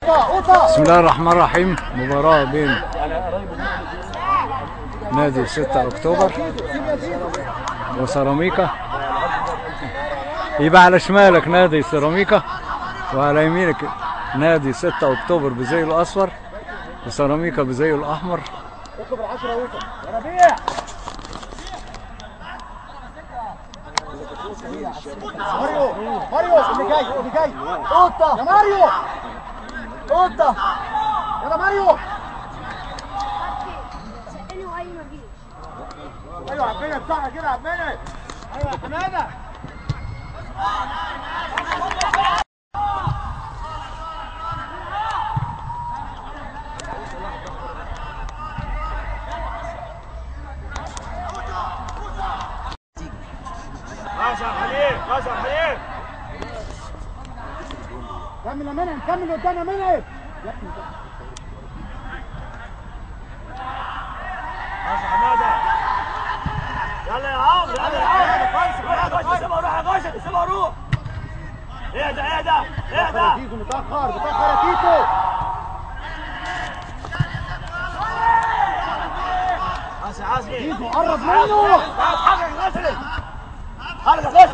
بسم الله الرحمن الرحيم مباراة بين نادي 6 اكتوبر وسيراميكا يبقى على شمالك نادي سيراميكا وعلى يمينك نادي 6 اكتوبر بزيه الاصفر وسيراميكا بزيه الاحمر ماريو ماريو اللي جاي اللي جاي قطه يا ماريو قطه يلا ماريو سألني وأي ما جيش ايوه عبينا صح كده عبينا ايوه يا حماده كمل يا منعم كمل قدام يا منعم يلا يا عمرو يلا يا عمرو روح يا غش سيبها روح يا غش سيبها روح اهدى اهدى اهدى تيتو متاخر متاخر يا تيتو عاصي عاصي تيتو قرب منه حرك غسل حرك غسل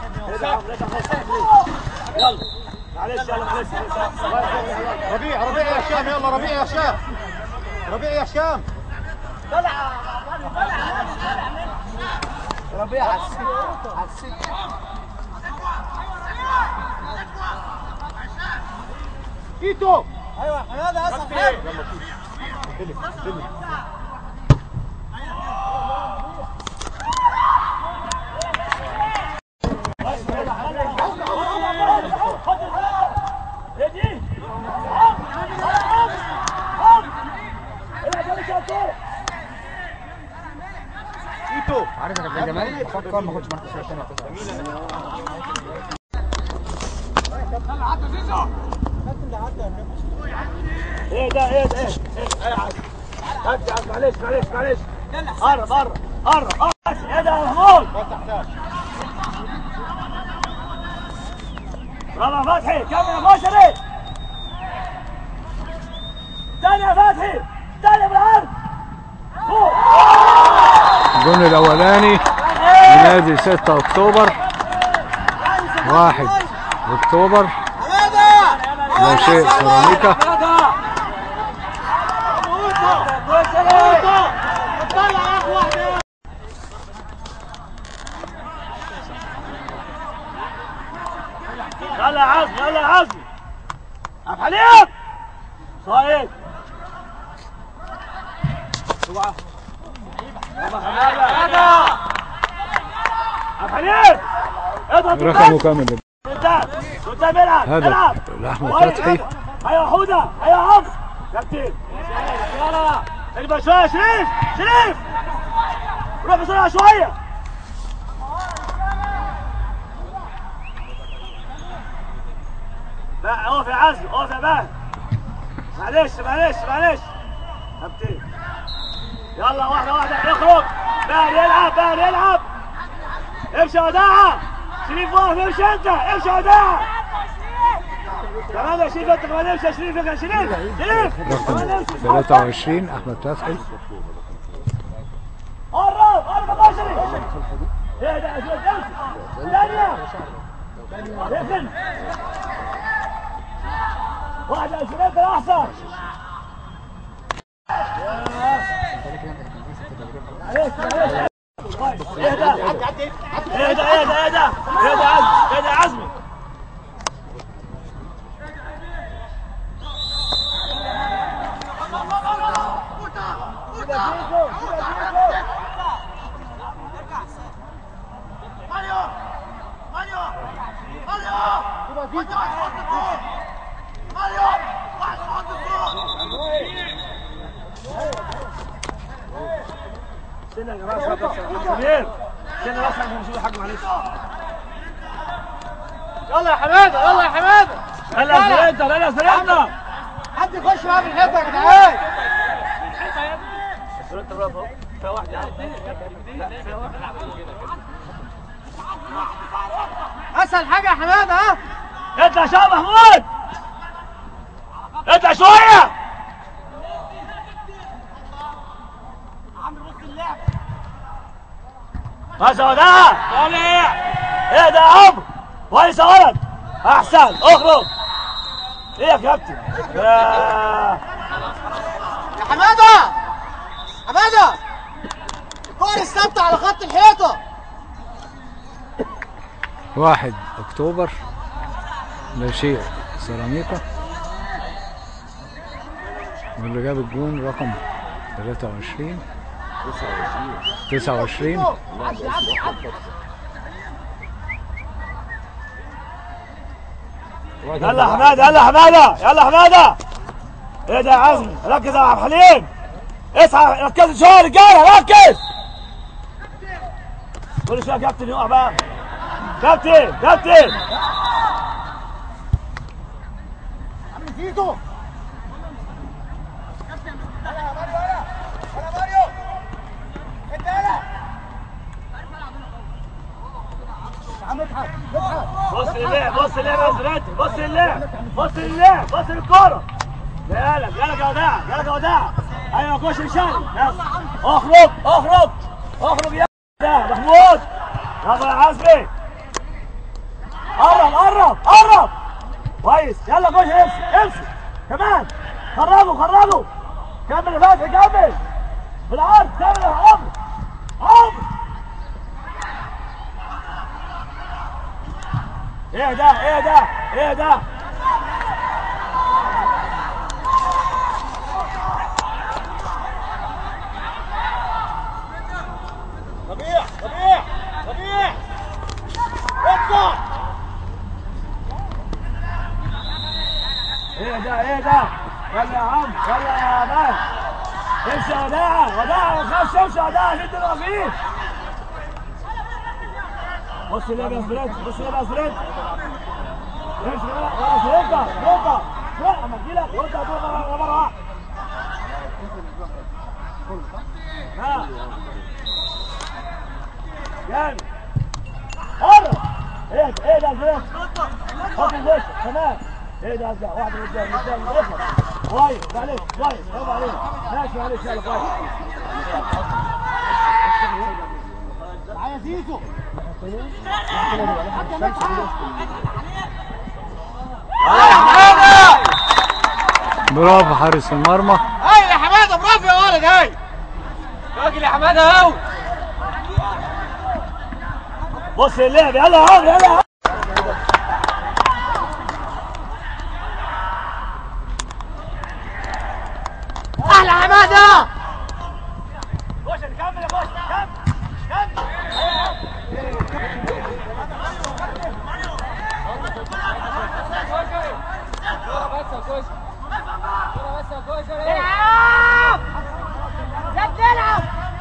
يلا معلش يلا معلش ربيع ربيع يا هشام يلا ربيع يا هشام ربيع يا هشام ربيع على الست على الست تيتو ايوه حماده اسف تيتو عارف انا في الجمال بفكر ما اخدش مركز ثاني ايه ده ايه ده ايه ايه عادي هدي عادي معلش معلش معلش قرب قرب قرب قرب ايه ده يا محمود برافو يا فتحي كمل يا بشري تاني يا فتحي تاني بالعرض فوق الجون الاولاني لنادي 6 اكتوبر واحد اكتوبر لا شيء سيراميكا يلا يا عزمي يلا يا عزمي عبد الحليم صايد اوعى يلا حماده عبد الحليم اضغط رقمه كامل قدام قدام العب هدف العب لأحمد كويس، فتحي. هدف. هيا حوده هيا عمرو كابتن يلا اكبر شويه يا شريف شريف روح بسرعه شويه لا اقف يا عزم اقف يا مهد معلش معلش معلش كابتن يلا واحده واحده يخرج مهد يلعب مهد يلعب امشي يا وداعه شريف واقف امشي انت امشي يا وداعه كمان يا شريف انت كمان امشي يا شريف يا شريف شريف كمان رقم امشي 23 احمد فتحي قرب قرب يا بشري ايه ده يا شريف امشي ثانيه لكن واحد يا شريف ده احسن معلش معلش كويس. اهدى اهدى اهدى اهدى اهدى عزمي اهدى عزمي استنى يا جماعه شويه بس سمير استنى بس عشان نشوف حاجه معلش يلا يا حماده يلا يا حماده يلا يا سرينتا يلا يا سرينتا حد يخش معاه في الحيطه يا جدعان سرينتا برافو فيها واحد يا عم لا فيها واحد اسهل حاجه يا حماده ها اطلع يا شباب محمود اطلع شويه ما شاء الله طالع ايه ده يا عمرو كويس يا ولد احسن اخرج ايه يا كابتن يا يا حماده حماده الكور الثابته على خط الحيطه واحد اكتوبر لا شيء سيراميكا واللي جاب الجون رقم 23 29 يلا يا حماده يلا يا حماده يلا يا حماده ايه ده يا عزمي ركز يا عبد الحليم اصحى ركزوا شويه يا رجاله ركز كل شويه كابتن يقع بقى كابتن كابتن عم زيزو عم اضحك اضحك بص لله بص لله يا زراتي بص لله بص لله بص للكوره يالك يالك يا وداع يالك يا وداع ايوه كوش رشال يلا اخرج اخرج اخرج يا وداع محمود يلا يا عزمي قرب قرب قرب كويس يلا كوش امشي امشي كمان خرجوا خرجوا كمل يا فتحي كمل بالعرض كمل يا عمرو عمرو ايه ده ايه ده ايه ده ربيع ربيع ربيع اطلع ايه ده ايه ده يلا يا عم يلا يا مان امشي يا وداع وداع ما تخافش امشي يا وداع شد الوقفين بص ليه يا سريت بص ليه يا سريت امشي يلا يلا سريتها سريتها لا اما تجيلك وانت هتروح مره مره واحده ها جامد قرب ايه ده ايه ده يا سريت حط الوش تمام ايه ده ازرق واحد من قدام من قدام من قدام كويس معلش كويس برافو عليك ماشي معلش يلا كويس معايا زيزو برافو حارس المرمى هاي يا حماده برافو يا ولد هاي راجل يا حماده اهو بص اللعب يلا يا عمرو يلا يا عمرو احلى حماده خش كمل يا خش كمل كمل العب يا بتلعب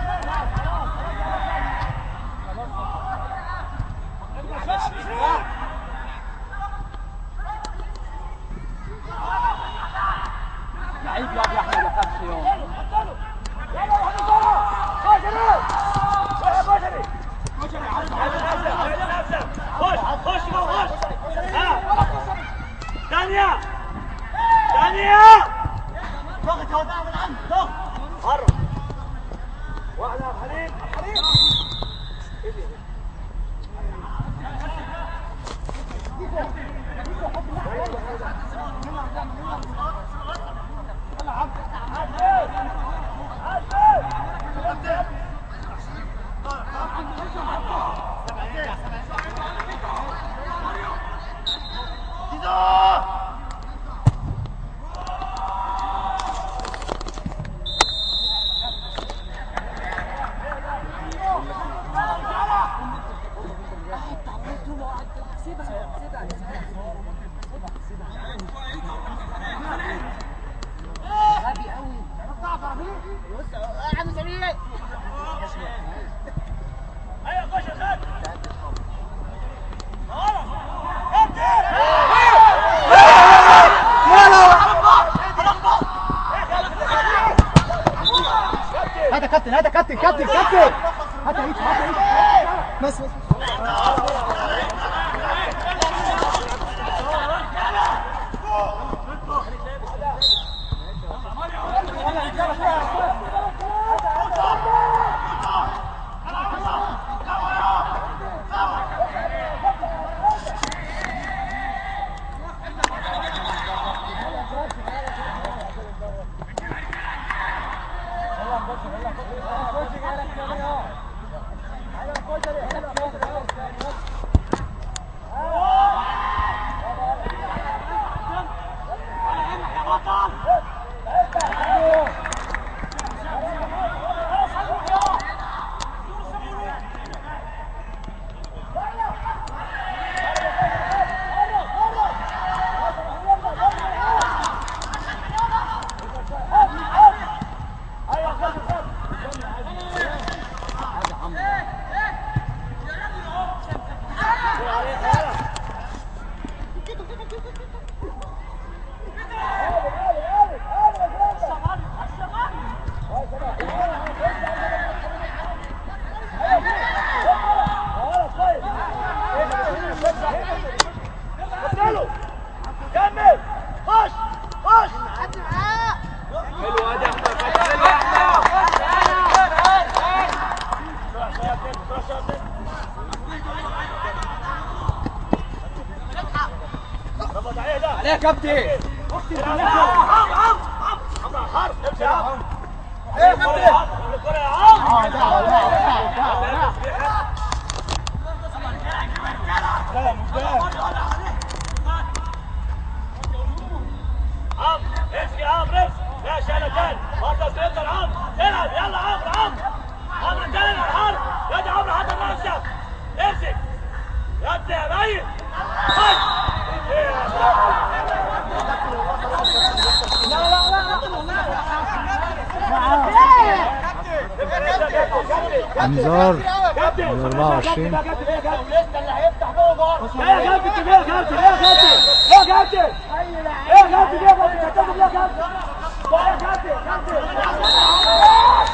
خش خش خش ها ثانية ثانية ضغط يا وداع من عندي ضغط قرب واحد يا حليم حليم ايوه خش يا خالد هذا كابتن هذا كابتن كابتن كابتن هات عيد هات عيد بس بس كابتن عم عم عم عم حرب امشي يا عم ايه يا كابتن الكرة يا عم اه دعوه دعوه دعوه دعوه عم امشي يا عم رمس ماشي يا نتان هذا سيطر عم العب يلا عمرو عمرو عمرو انت العب حرب يا دي عمرو حضر نفسك امسك يا ابني يا ميت هاي. إيه يا انذار كابتن ال 24 كابتن ايه يا كابتن لسه اللي هيفتح جوه ايه يا كابتن ايه يا كابتن ايه يا كابتن ايه يا كابتن ايه يا كابتن ايه يا كابتن كابتن ايه يا كابتن ايه يا كابتن كابتن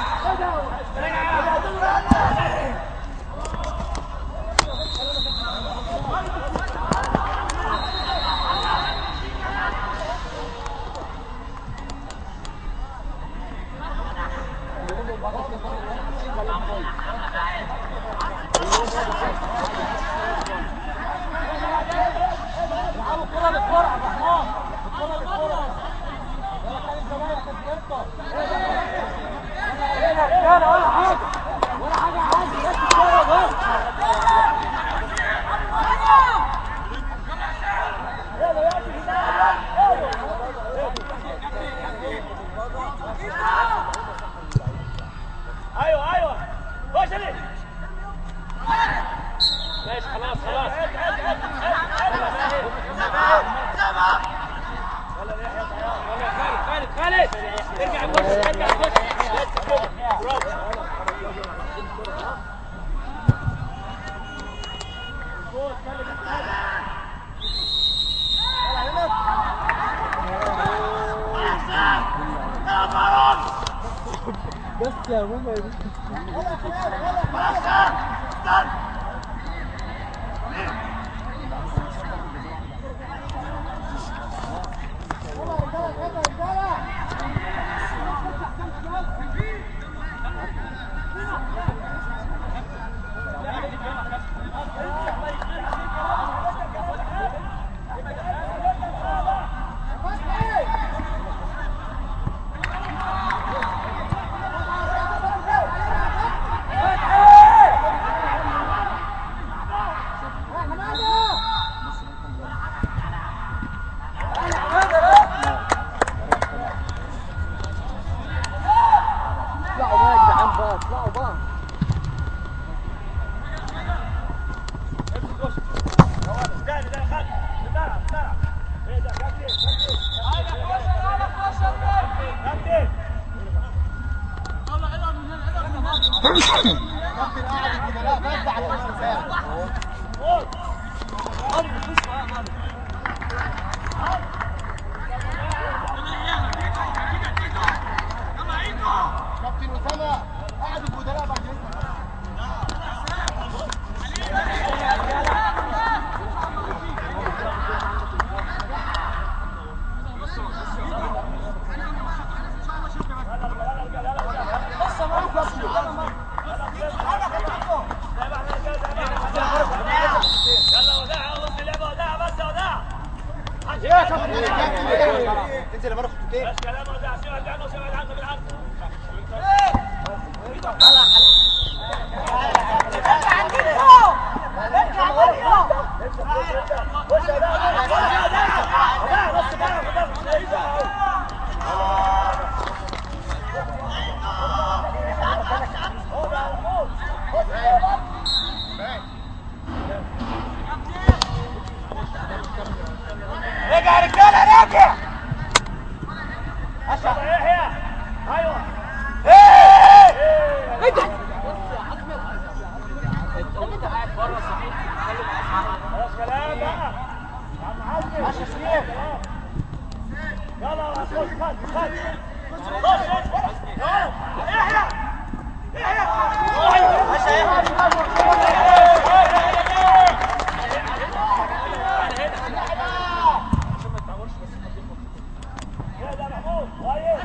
ايوه ايوه خش لي ماشي خلاص خلاص خالد خالد ارجع بص ارجع بص بس كده برافو بس يا ماما اطلعوا بقى يا جدعان بقى اطلعوا بقى ده ده خالد ده ده ايه ده كابتن كابتن كابتن قاعد كده لا بس عشان الساعه كابتن اسامه قاعد البدلاء بعد اذنك يلا وداع نص اللعبه وداع بس وداع يا كابتن يا كابتن انزل يا مرة خطوتين بس كلام وداع شو وداع نص وداع عنك بالعكس خش يا وداع خش يا وداع وداع نص وداع وداع رجع يا رجاله رجع اشرف يحيى ايوه ايه خلاص كلام بقى عم عزمي ماشي شريف يلا خش خش خش خش خش يلا يحيى يحيى يا ده محمود كويس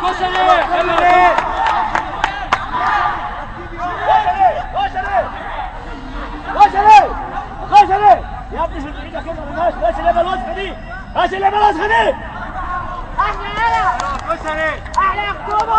يا ابني شد ايدك كده ماشي ماشي اللعبه الوسخه دي ماشي اللعبه الوسخه دي احلى اكتوبر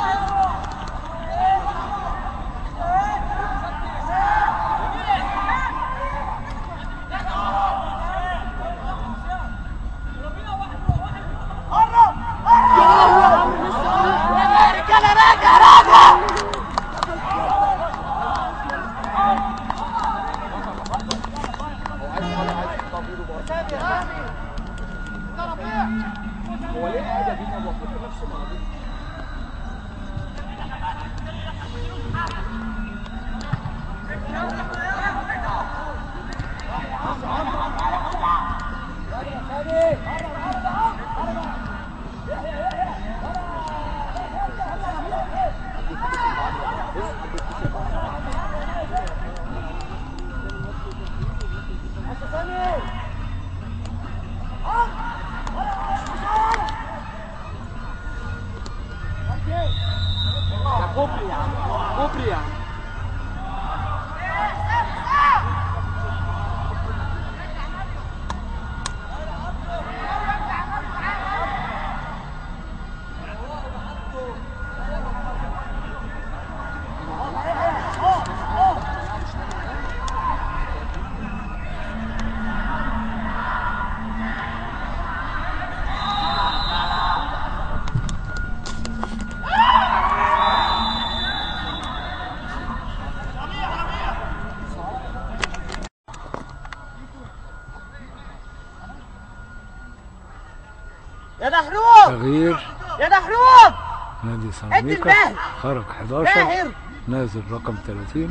يا دحروق تغيير يا دحروق نادي سيراميكا الباهر. خرج 11 باهر نازل رقم 30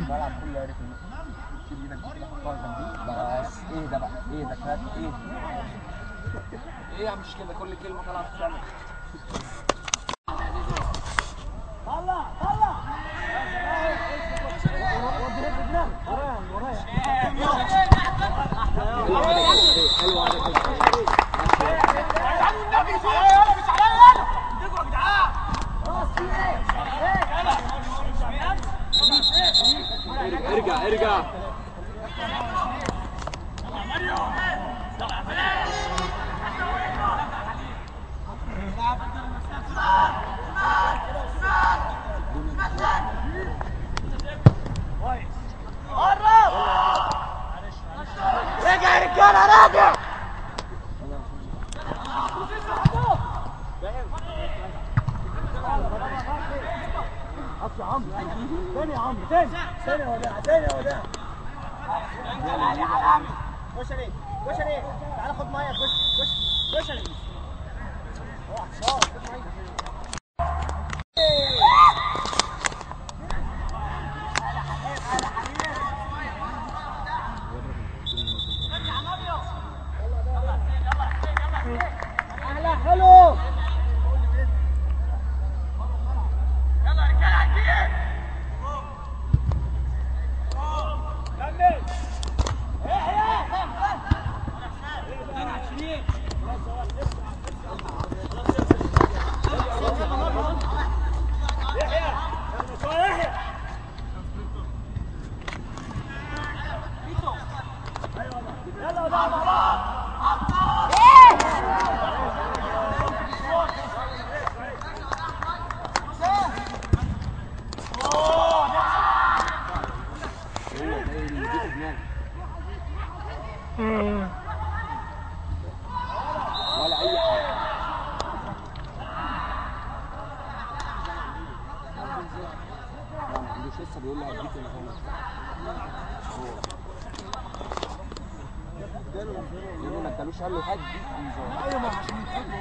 بس ايه ده بقى ايه ده كده ايه ايه يا عم مش كده كل كلمه طالعه بتعمل ارجع ارجع رجع يا رجاله راجع تاني يا عمرو تاني تاني يا وداع تاني يا وداع كشري كشري تعال خد ميه كشري كشري كشري احلى حلو ولا اي حاجه لا ما عندوش لسه بيقول لي هديك الغلط هو ما ادالوش قال له هديك انذار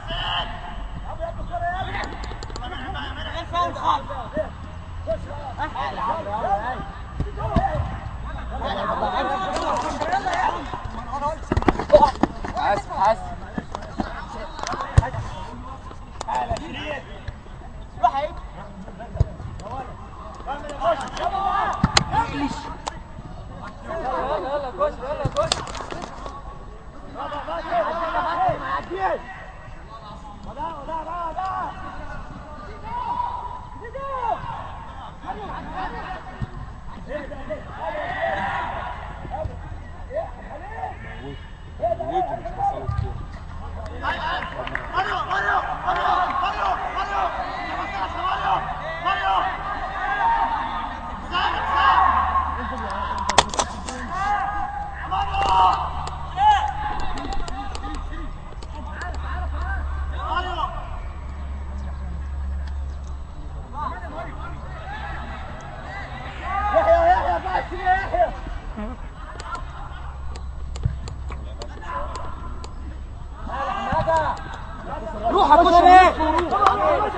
حاسب حاسب يحيى يحيى بس يا يحيى روح يا كشري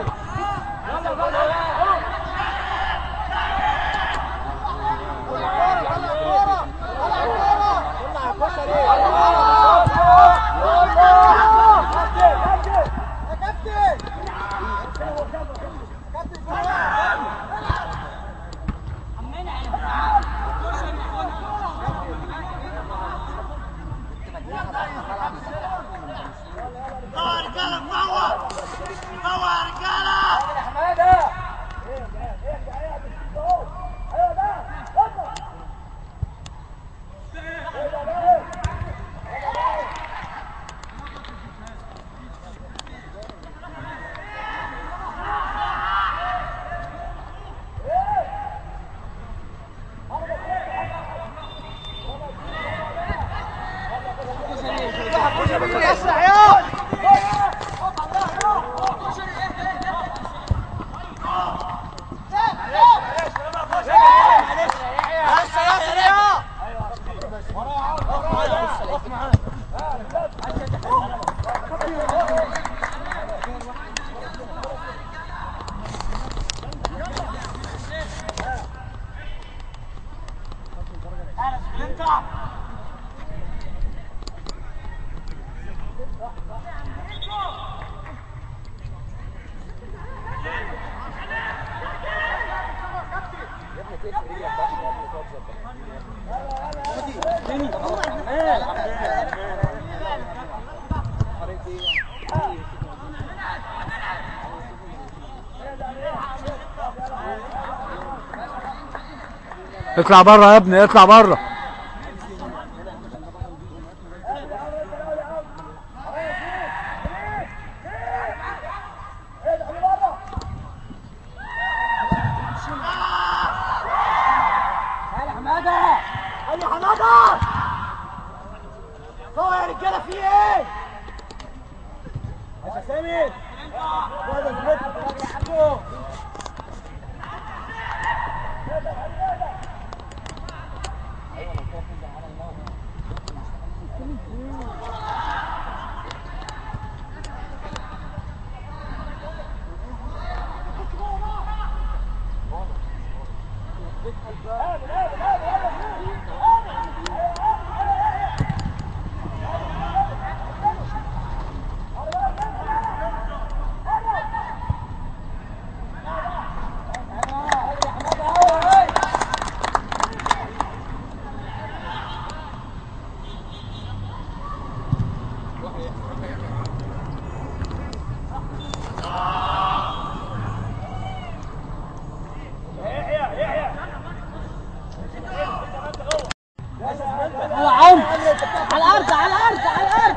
اطلع بره يا ابني اطلع بره هلا حماده هلا حماده صور يا رجاله في ايه؟ يا سامي وهذا البيت يا عبدو هو عمق على الارض على الارض على الارض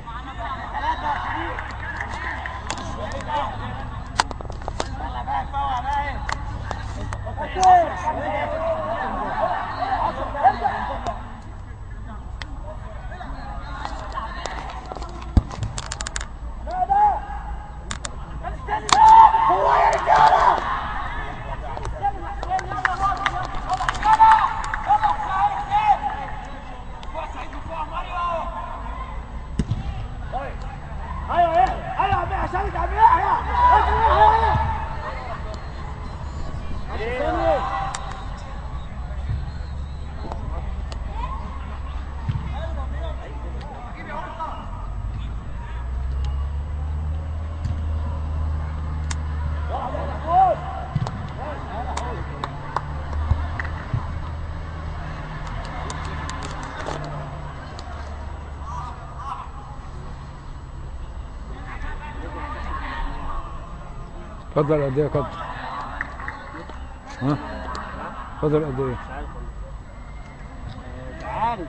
ايوه ايه ايوه يا عم عشان يا عم يحيى اتفضل قد ايه يا كابتن ها اتفضل قد ايه عارف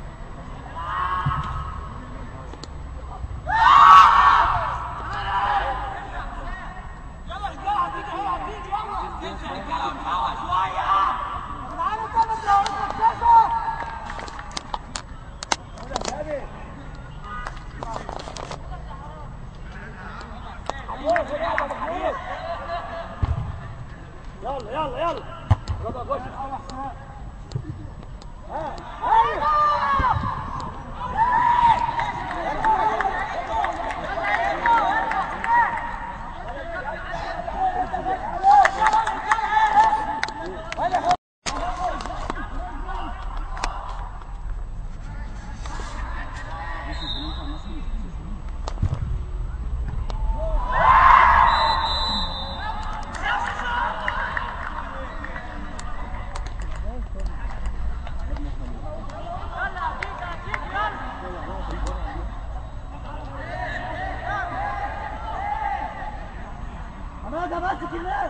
يلا يلا يلا رضا خش حماده ماسك الناس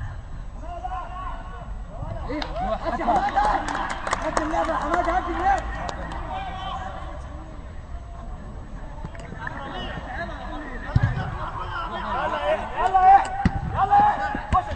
ايه هات يا حماده هات الناس يا حماده هات الناس يلا ايه يلا ايه يلا ايه خش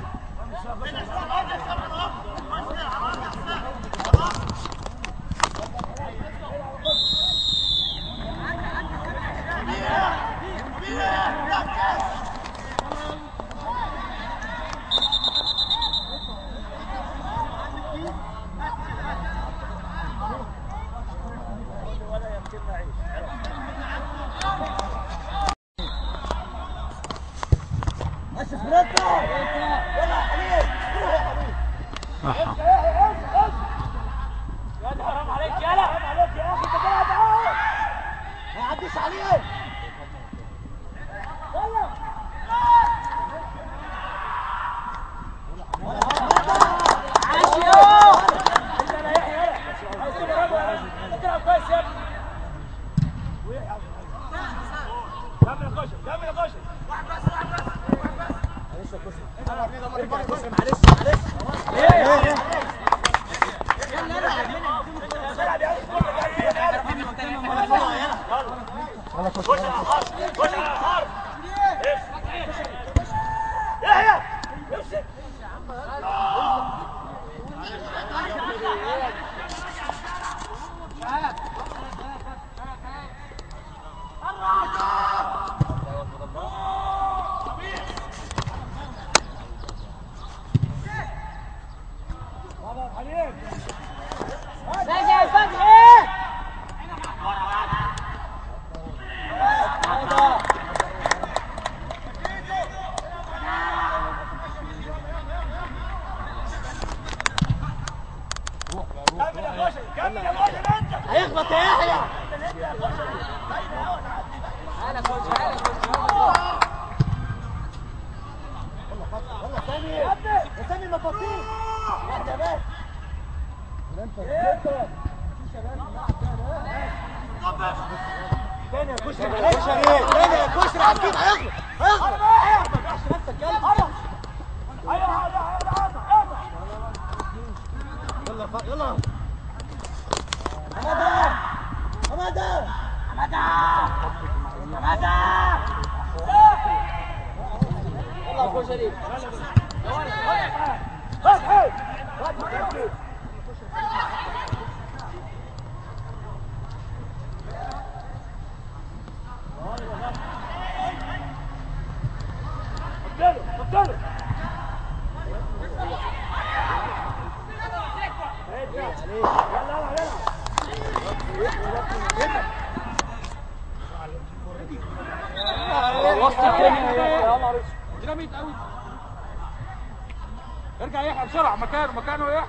اشرف ركع يلا يا حبيبي روح يا حبيبي أحا. يا حرام عليك يلا حرام عليك يا اخي انت بتلعب معاهم ما يعديش عليه تلعب كويس يا ابني كمل خش كمل خش خش على الحرب خش على الحرب يحيى امسك بابا حبيب راجع فتحي كمل يا خش كمل يا خش انت هيخبط يا يحيى يلا سامي يا سامي ما تطير واحد يا باشا تاني يا كشري معلش تاني يا كشري هتجيب هيخبط هيخبط عشان انت كلب ايوه هذا هذا يلا ف... يلا حماده حماده فتحي فتحي فتحي وسط الدنيا يا نهار اسود ديناميت قوي ارجع يحيى بسرعه مكانه مكانه يحيى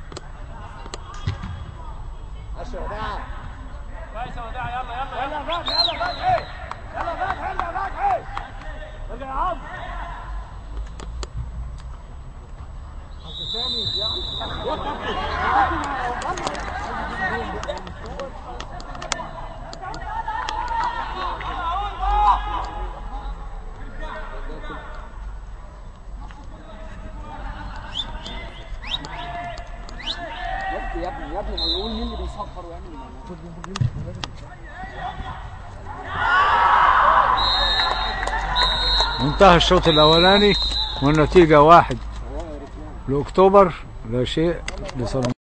كويس يا وداع يلا يلا يلا فتحي يلا فتحي يلا فتحي يلا فتحي ارجع يا عم يا ابني يا ابني هو يقول مين اللي بيصفر ويعمل انتهى الشوط الاولاني والنتيجه واحد لاكتوبر لا شيء لسلام